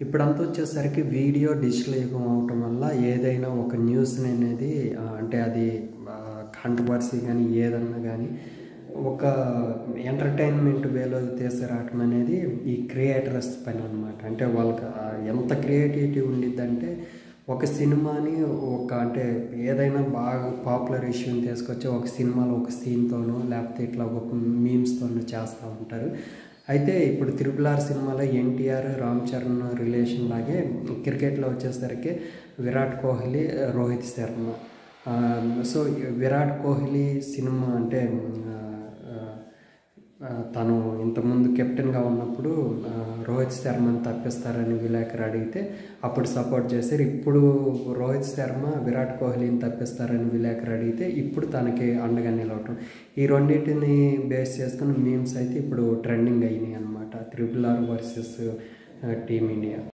ఇప్పుడంతా వచ్చేసరికి video digital యుగం అవటం వల్ల ఏదైనా ఒక న్యూస్ని అనేది ఆ, అంటే అది కాంట్రవర్సీ కానీ ఏదన్నా కానీ ఒక ఎంటర్టైన్మెంట్ వేలో తీసుకురావటం అనేది ఈ క్రియేటర్స్ పని అనమాట అంటే వాళ్ళకి ఆ ఎంత క్రియేటివిటీ ఉండిద్దంటే ఒక సినిమాని ఒక అంటే ఏదైనా బాగా పాపులర్ ఇష్యూని తీసుకొచ్చి ఒక సినిమాలో ఒక సీన్తోనో లేకపోతే ఇట్లా ఒక మీమ్స్తోనో చేస్తూ ఉంటారు అయితే ఇప్పుడు త్రిపుల్ ఆర్ సినిమాలో ఎన్టీఆర్ రామ్ చరణ్ రిలేషన్ లాగే క్రికెట్లో వచ్చేసరికి విరాట్ కోహ్లీ రోహిత్ శర్మ ఆ, సో విరాట్ కోహ్లీ సినిమా అంటే ఆ, ఆ, తను ఇంతకుముందు కెప్టెన్గా ఉన్నప్పుడు ఆ, రోహిత్ శర్మని తప్పిస్తారని విలేకరు అడిగితే అప్పుడు సపోర్ట్ చేశారు ఇప్పుడు రోహిత్ శర్మ విరాట్ కోహ్లీని తప్పిస్తారని విలేకరు అడిగితే ఇప్పుడు తనకి అండగా నిలవటం ఈ రెండింటిని బేస్ చేసుకుని మీమ్స్ అయితే ఇప్పుడు ట్రెండింగ్ అయినాయి అనమాట త్రిపుల్ ఆర్ వర్సెస్ టీమిండియా